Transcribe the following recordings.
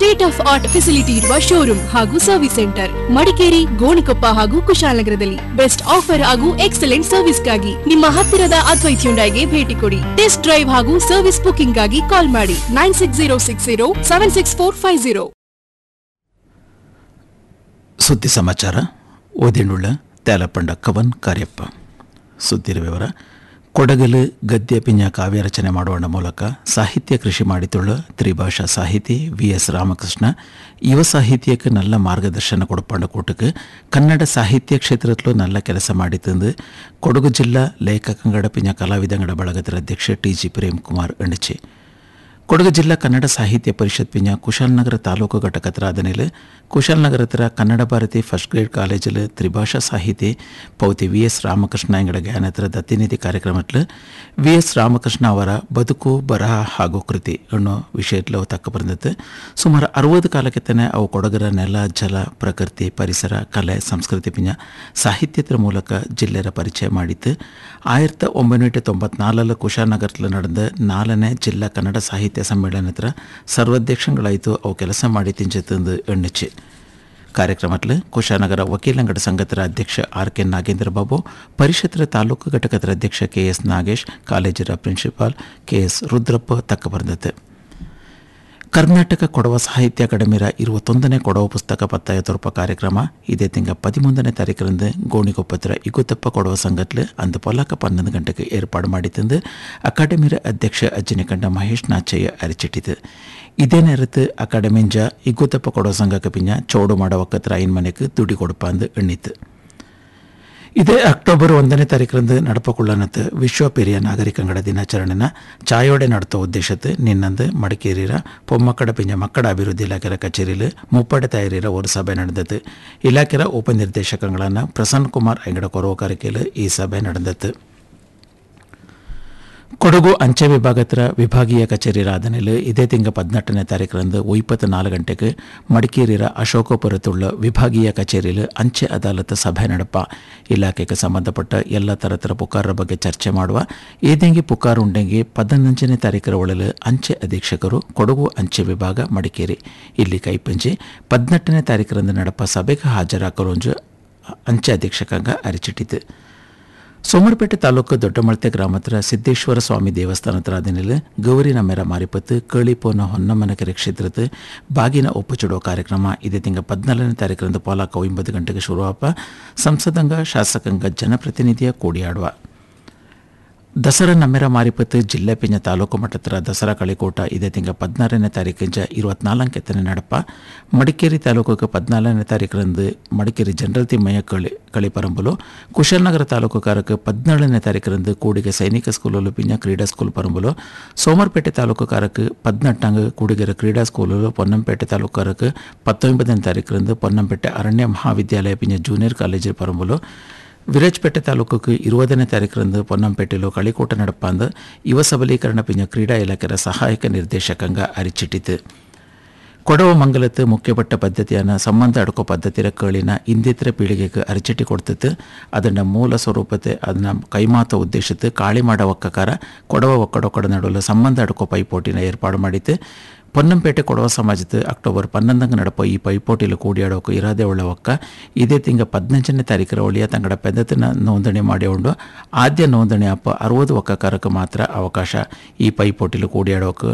state of art facility ಇರುವ showroom ಹಾಗೂ service centre Madikeri Gonikoppa ಹಾಗೂ ಕುಶಾಲನಗರದಲ್ಲಿ ಬೆಸ್ಟ್ ಆಫರ್ ಹಾಗೂ ಎಕ್ಸಲೆಂಟ್ ಸರ್ವಿಸ್ಗಾಗಿ ನಿಮ್ಮ ಹತ್ತಿರದ ಅದ್ವೈತ್ ಹ್ಯುಂಡೈಗೆ ಭೇಟಿ ಕೊಡಿ ಟೆಸ್ಟ್ ಡ್ರೈವ್ ಹಾಗೂ ಸರ್ವಿಸ್ ಬುಕಿಂಗ್ ಗಾಗಿ ಕಾಲ್ ಮಾಡಿ nine six zero six zero seven six four five zero ಸುದ್ದಿ ಸಮಾಚಾರ ಓದಿನುಳ್ಳ ತೇಲಪಂಡ ಕವನ್ ಕಾರ್ಯಪ್ಪ ಸುದ್ದಿರ ವಿವರ ಕೊಡಗಲು ಗದ್ಯ ಪಿಂಜ ಕಾವ್ಯ ರಚನೆ ಮಾಡುವ ಮೂಲಕ ಸಾಹಿತ್ಯ ಕೃಷಿ ಮಾಡಿತುಳ್ಳ ತ್ರಿಭಾಷಾ ಸಾಹಿತಿ ವಿ ಎಸ್ ರಾಮಕೃಷ್ಣ ಯುವ ಸಾಹಿತ್ಯಕ್ಕೆ நல்ல ಮಾರ್ಗದರ್ಶನ ಕೊಡಪಂಡ ಕೂಟಕ್ಕೆ ಕನ್ನಡ ಸಾಹಿತ್ಯ ಕ್ಷೇತ್ರದಲ್ಲೂ நல்ல ಕೆಲಸ ಮಾಡಿತಂದು ಕೊಡಗು ಜಿಲ್ಲಾ ಲೇಖಕಂಗಡ ಪಿಂಜ ಕಲಾವಿದಂಗಡ ಬಳಗದ ಅಧ್ಯಕ್ಷ ಟಿ ಜಿ ಪ್ರೇಮ್ ಕುಮಾರ್ ಎಣಚಿ ಕೊಡಗು ಜಿಲ್ಲಾ ಕನ್ನಡ ಸಾಹಿತ್ಯ ಪರಿಷತ್ ಪಿಂಜ ಕುಶಾಲನಗರ ತಾಲೂಕು ಘಟಕತ್ರ ಆದನೇಲೆ ಕುಶಾಲನಗರತ್ರ ಕನ್ನಡ ಭಾರತಿ ಫಸ್ಟ್ ಗ್ರೇಡ್ ಕಾಲೇಜಲ್ಲಿ ತ್ರಿಭಾಷಾ ಸಾಹಿತಿ ಪೌತಿ ವಿ ಎಸ್ ರಾಮಕೃಷ್ಣ ಎಂಗಡ ಜ್ಞಾನತ್ರ ದತ್ತಿನಿಧಿ ಕಾರ್ಯಕ್ರಮದಲ್ಲಿ ವಿ ಎಸ್ ರಾಮಕೃಷ್ಣ ಅವರ ಬದುಕು ಬರಹ ಹಾಗೂ ಕೃತಿ ಅನ್ನೋ ವಿಷಯದಲ್ಲಿ ಅವು ತಕ್ಕ ಬಂದದ್ದು ಸುಮಾರು ಅರವತ್ತು ಕಾಲಕ್ಕೆತ್ತನೆ ಅವು ಕೊಡಗರ ನೆಲ ಜಲ ಪ್ರಕೃತಿ ಪರಿಸರ ಕಲೆ ಸಂಸ್ಕೃತಿ ಪಿಂಜ ಸಾಹಿತ್ಯದ ಮೂಲಕ ಜಿಲ್ಲೆಯ ಪರಿಚಯ ಮಾಡಿತ್ತು ಆಯಿರത്തി ಒಂಬೈನೂರ ತೊಂಬತ್ನಾಲ್ಕರಲ್ಲಿ ಕುಶಾಲನಗರದಲ್ಲಿ ನಡೆದ ನಾಲ್ಕನೇ ಜಿಲ್ಲಾ ಕನ್ನಡ ಸಾಹಿತ್ಯ ಸಮ್ಮೇಳನ ಹತ್ರ ಸರ್ವಾಧ್ಯಕ್ಷಗಳಾಯಿತು ಅವು ಕೆಲಸ ಮಾಡಿ ತಿಂಚತಂದು ಎಣ್ಣಿಚ್ಚಿ ಕಾರ್ಯಕ್ರಮದಲ್ಲಿ ಕುಶಾನಗರ ವಕೀಲಂಗಡ ಸಂಘತರ ಅಧ್ಯಕ್ಷ ಆರ್ ಕೆ ನಾಗೇಂದ್ರ ಬಾಬು ಪರಿಷತ್ತರ ತಾಲೂಕು ಘಟಕದ ಅಧ್ಯಕ್ಷ ಕೆ ಎಸ್ ನಾಗೇಶ್ ಕಾಲೇಜರ ಪ್ರಿನ್ಸಿಪಾಲ್ ಕೆ ಎಸ್ ರುದ್ರಪ್ಪ ತಕ್ಕ ಬರ್ದತೆ ಕರ್ನಾಟಕ ಕೊಡವ ಸಾಹಿತ್ಯ ಅಕಾಡೆಮಿರ ಇರುವತ್ತೊಂದನೇ ಕೊಡವ ಪುಸ್ತಕ ಪತ್ತಾಯ ತೋರ್ಪ ಕಾರ್ಯಕ್ರಮ ಇದೇ ತಿಂಗ ಪದಿಮೂಂದನೇ ತಾರೀಕರಂದು ಗೋಣಿಗೊಪ್ಪತ್ರ ಇಗುತ್ತಪ್ಪ ಕೊಡವ ಸಂಘತ್ಲು ಅಂದು ಪೊಲಕ ಪನ್ನೊಂದು ಗಂಟೆಗೆ ಏರ್ಪಾಡು ಮಾಡಿತಂದು ಅಕಾಡೆಮಿರ ಅಧ್ಯಕ್ಷ ಅಜ್ಜಿನಿಕಂಡ ಮಹೇಶ್ ನಾಚಯ್ಯ ಅರಿಚಿಟ್ಟಿತು ಇದೇ ನೇರತ್ತು ಅಕಾಡೆಮಿಂಜ ಇಗುತ್ತಪ್ಪ ಕೊಡವ ಸಂಘಕ್ಕೆ ಪಿಂಜ ಚೌಡು ಮಾಡೋ ಒಕ್ಕತ್ರ ಐನ್ ಮನೆಗೆ ದುಡಿ ಕೊಡಪ ಅಂದು ಎಣ್ಣಿತು ಇದೇ ಅಕ್ಟೋಬರ್ ಒಂದನೇ ತಾರೀಕರಂದು ನಡಪಕೊಳ್ಳನತ್ ವಿಶ್ವ ಪೆರಿಯ ನಾಗರಿಕಂಗಡ ದಿನಾಚರಣೆನ ಚಾಯೋಡೆ ನಡೆತೋ ಉದ್ದೇಶತ್ತು ನಿನ್ನಂದು ಮಡಿಕೇರಿರ ಪೊಮ್ಮಕ್ಕಡ ಪಿಂಜ ಮಕ್ಕಳ ಅಭಿವೃದ್ಧಿ ಇಲಾಖೆಯ ಕಚೇರಿಯಲ್ಲಿ ಮುಪ್ಪಡೆ ತಯಾರಿರ ಒಂದು ಸಭೆ ನಡೆದತ್ತು ಇಲಾಖೆಯ ಉಪನಿರ್ದೇಶಕಗಳನ್ನು ಪ್ರಸನ್ನ ಕುಮಾರ್ ಅಂಗಡ ಕೊರವಕಾರಿಕೆಯಲ್ಲಿ ಈ ಸಭೆ ನಡೆದತ್ತು ಕೊಡಗು ಅಂಚೆ ವಿಭಾಗತ್ರ ವಿಭಾಗೀಯ ಕಚೇರಿ ರಾಧನೆಯಲ್ಲಿ ಇದೇ ತಿಂಗ ಪದಿನೆಟ್ಟನೇ ತಾರೀಕರಂದು ಇಪ್ಪತ್ತು ನಾಲ್ಕು ಗಂಟೆಗೆ ಮಡಿಕೇರಿರ ಅಶೋಕಪುರത്തുള്ള ವಿಭಾಗೀಯ ಕಚೇರಿಯಲ್ಲಿ ಅಂಚೆ ಅದಾಲತ್ ಸಭೆ ನಡಪ ಇಲಾಖೆಗೆ ಸಂಬಂಧಪಟ್ಟ ಎಲ್ಲ ತರತರ ಪುಕಾರರ ಬಗ್ಗೆ ಚರ್ಚೆ ಮಾಡುವ ಏದೆಂಗಿ ಪುಕಾರು ಉಂಡೆಂಗಿ ಪದಿನಂಚನೇ ತಾರೀಕರ ಒಳಲು ಅಂಚೆ ಅಧೀಕ್ಷಕರು ಕೊಡಗು ಅಂಚೆ ವಿಭಾಗ ಮಡಿಕೇರಿ ಇಲ್ಲಿ ಕೈಪಂಚಿ ಪದಿನೆಟ್ಟನೇ ತಾರೀಕರಂದು ನಡಪ ಸಭೆಗೆ ಹಾಜರಾಕರೋಂಜು ಅಂಚೆ ಅಧೀಕ್ಷಕಂಗ ಅರಿಚಿಟ್ಟಿತು ಸೋಮರಪೇಟೆ ತಾಲೂಕು ದೊಡ್ಡಮಳತೆ ಗ್ರಾಮತ್ರ ಸಿದ್ದೇಶ್ವರ ಸ್ವಾಮಿ ದೇವಸ್ಥಾನ ಹತ್ರ ಆದಿನಲ್ಲಿ ಗೌರಿನ ಮೆರ ಮಾರಿಪತ್ತು ಕಳಿಪೋನ ಹೊನ್ನಮ್ಮನಕೆರೆ ಕ್ಷೇತ್ರದ ಬಾಗಿನ ಒಪ್ಪುಚುಡೋ ಕಾರ್ಯಕ್ರಮ ಇದೇ ತಿಂಗ ಪದ್ನಾಲ್ಕನೇ ತಾರೀಕರಂದು ಪೋಲಾಕ ಒಂಬತ್ತು ಗಂಟೆಗೆ ಶುರುವಾಪ ಸಂಸದಂಗ ಶಾಸಕಾಂಗ ಜನಪ್ರತಿನಿಧಿಯ ಕೂಡಿಯಾಡುವ ದಸರಾ ನಮ್ಮೆರ ಮಾರಿಪತ್ತು ಜಿಲ್ಲೆ ಪಿಂಜ ತಾಲೂಕು ಮಟ್ಟತ್ರ ದಸರಾ ಕಳಿಕೋಟ ಇದೇ ತಿಂಗ ಪದಿನಾರನೇ ತಾರೀಕಿಂಜ ಇರುವತ್ನಾಲ್ಕೆತ್ತನೇ ನಡಪ ಮಡಿಕೇರಿ ತಾಲೂಕು ಪದಿನಾಲ್ಕನೇ ತಾರೀಕರಂದು ಮಡಿಕೇರಿ ಜನರಲ್ ತಿಮ್ಮಯ್ಯ ಕಳಿ ಕಳಿಪರಂಬುಲು ಕುಶಾಲನಗರ ತಾಲೂಕು ಕಾರಕ್ಕೆ ಪದಿನೇಳನೇ ತಾರೀಕರಂದು ಕೂಡಿಗೆ ಸೈನಿಕ ಸ್ಕೂಲಲು ಪಿಂಜ ಕ್ರೀಡಾ ಸ್ಕೂಲ್ ಪರಂಬುಲು ಸೋಮರ್ಪೇಟೆ ತಾಲೂಕು ಕಾರಕ್ಕೆ ಪದಿನೆಟ್ಟಂಗ ಕೂಡಿಗೆರ ಕ್ರೀಡಾ ಸ್ಕೂಲಲು ಪೊನ್ನಂಪೇಟೆ ತಾಲೂಕು ಕಾರಕ್ಕೆ ಪತ್ತೊಂಬತ್ತನೇ ತಾರೀಕರಂದು ಪೊನ್ನಂಪೇಟೆ ಅರಣ್ಯ ಮಹಾವಿದ್ಯಾಲಯ ಪಿಂಜ ಜೂನಿಯರ್ ಕಾಲೇಜು ಪರಂಬುಲು ವಿರಾಜಪೇಟೆ ತಾಲೂಕಿಗೆ ಇರುವುದನೇ ತಾರೀಕರಂದು ಪೊನ್ನಂಪೇಟೆಲು ಕಳಿಕೋಟ ನಡಪಾಂದ ಯುವ ಸಬಲೀಕರಣ ಪಿಂಜ ಕ್ರೀಡಾ ಇಲಾಖೆಯ ಸಹಾಯಕ ನಿರ್ದೇಶಕಂಗ ಅರಿಚಿಟ್ಟಿತು ಕೊಡವ ಮಂಗಲത്ത് ಮುಖ್ಯಪಟ್ಟ ಪದ್ಧತಿಯನ್ನು ಸಂಬಂಧ ಅಡ್ಕೋ ಪದ್ಧತಿರ ಕೇಳಿನ ಇಂದಿತರ ಪೀಳಿಗೆಗೆ ಅರಿಚಿಟ್ಟಿ ಕೊಡ್ತಿತ್ತು ಅದನ್ನ ಮೂಲ ಸ್ವರೂಪತೆ ಅದನ್ನ ಕೈಮಾತ ಉದ್ದೇಶತ್ತು ಕಾಳಿ ಮಾಡೋ ಒಕ್ಕಕಾರ ಕೊಡವ ಒಕ್ಕಡೊಕ್ಕಡ ನಡುವಲು ಸಂಬಂಧ ಅಡ್ಕೋ ಪೈಪೋಟಿನ ಏರ್ಪಾಡು ಮಾಡಿತ್ತು ಪೊನ್ನಂಪೇಟೆ ಕೊಡವ ಸಮಾಜದ ಅಕ್ಟೋಬರ್ ಪನ್ನೊಂದಂಗ ನಡಪ ಈ ಪೈಪೋಟಿಲು ಕೂಡಿಯಾಡೋಕೆ ಇರಾದೆ ಉಳ್ಳ ಒಕ್ಕ ಇದೇ ತಿಂಗ ಪದಿನಂಚನೇ ತಾರೀಕರ ಒಳಿಯ ತಂಗಡ ಪದ್ಧತಿನ ನೋಂದಣಿ ಮಾಡಿಕೊಂಡು ಆದ್ಯ ನೋಂದಣಿ ಅಪ್ಪ ಅರವತ್ತು ಒಕ್ಕಕಾರಕ್ಕೆ ಮಾತ್ರ ಅವಕಾಶ ಈ ಪೈಪೋಟಿಲು ಕೂಡಿಯಾಡೋಕೆ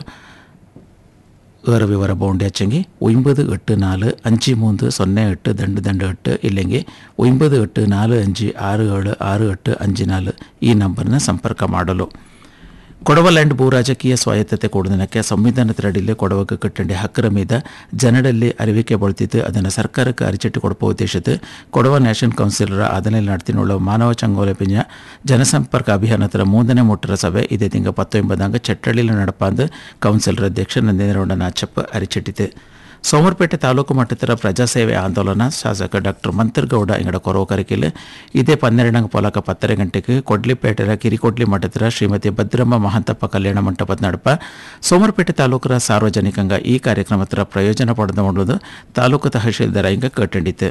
ഏറെ വിവര ബോണ്ടിയച്ചെങ്കിൽ ഒൻപത് എട്ട് നാല് അഞ്ച് മൂന്ന് സൊന്നെ എട്ട് രണ്ട് രണ്ട് എട്ട് ഇല്ലെങ്കിൽ ഒൻപത് എട്ട് നാല് അഞ്ച് ಆರು ಏಳು ಆರು ಎಟ್ಟು ಅಂಜು ನಾಲು ಈ ನಂಬರ್ನ ಸಂಪರ್ಕ ಮಾಡಲು ಕೊಡವ ಲ್ಯಾಂಡ್ ಭೂ ರಾಜಕೀಯ ಸ್ವಾಯತ್ತತೆ ಕೊಡುವುದಕ್ಕೆ ಸಂವಿಧಾನದ ಅಡಿಯಲ್ಲಿ ಕೊಡವಕ್ಕೆ ಕಟ್ಟಂಡಿ ಹಕ್ಕರ ಮೀದ ಜನರಲ್ಲಿ ಅರಿವಿಕೆ ಬಳತಿದ್ದು ಅದನ್ನು ಸರ್ಕಾರಕ್ಕೆ ಅರಿಚಿಟ್ಟು ಕೊಡಪ ಉದ್ದೇಶದ ಕೊಡವ ನ್ಯಾಷನಲ್ ಕೌನ್ಸಿಲರ ಆದನೆಯಲ್ಲಿ ನಡೆತಿನುಳ್ಳ ಮಾನವ ಚಂಗೋಲೆ ಪಿಂಜ ಜನಸಂಪರ್ಕ ಅಭಿಯಾನದ ಮೂರನೇ ಮುಟ್ಟರ ಸಭೆ ಇದೇ ತಿಂಗ ಪತ್ತೊಂಬತ್ತಂಗ ಚಟ್ಟಳ್ಳಿಲ ನಡಪಾಂದು ಕೌನ್ಸಿಲರ್ ಅಧ್ಯಕ್ಷ ನಂದೇಂದ್ರಗೌಡ ನಾಚಪ್ಪ ಅರಿಚಿಟ್ಟಿತು ಸೋಮರ್ಪೇಟೆ ತಾಲೂಕು ಮಟ್ಟದ ಪ್ರಜಾಸೇವೆ ಆಂದೋಲನ ಶಾಸಕ ಡಾಕ್ಟರ್ ಮಂತರ್ಗೌಡ ಇಂಗಡ ಕೊರವಕರಿಕೆಲ್ ಇದೇ ಪನ್ನೆರಡಂಗ ಪೊಲಕ ಪತ್ತರ ಗಂಟೆಗೆ ಕೊಡ್ಲಿಪೇಟೆರ ಕಿರಿಕೊಡ್ಲಿ ಮಠದ ಶ್ರೀಮತಿ ಭದ್ರಮ್ಮ ಮಹಂತಪ್ಪ ಕಲ್ಯಾಣ ಮಂಟಪದ ನಡಪ ಸೋಮರ್ಪೇಟೆ ತಾಲೂಕರ ಸಾರ್ವಜನಿಕಂಗ ಈ ಕಾರ್ಯಕ್ರಮದ ಪ್ರಯೋಜನ ಪಡೆದುಕೊಳ್ಳುವುದು ತಾಲೂಕು ತಹಶೀಲ್ದಾರ್ ಇಂಗ ಕಟ್ಟಂಡಿತು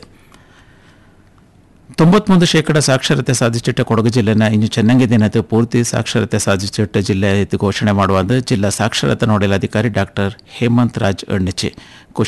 ತೊಂಬತ್ಮೂರು ಶೇಕಡ ಸಾಕ್ಷರತೆ ಸಾಧಿಸಿಟ್ಟ ಕೊಡಗು ಜಿಲ್ಲೆನ ಇನ್ನು ಚೆನ್ನಾಗಿ ದಿನದ ಪೂರ್ತಿ ಸಾಕ್ಷರತೆ ಸಾಧಿಸಿಟ್ಟ ಜಿಲ್ಲೆ ಎಂದು ಘೋಷಣೆ ಮಾಡುವಂದು ಜಿಲ್ಲಾ ಸಾಕ್ಷರತಾ ನೋಡಲ್ ಅಧಿಕಾರಿ ಡಾಕ್ಟರ್ ಹೇಮಂತ್ ರಾಜ್ ಎಣ್ಣಿಚಿ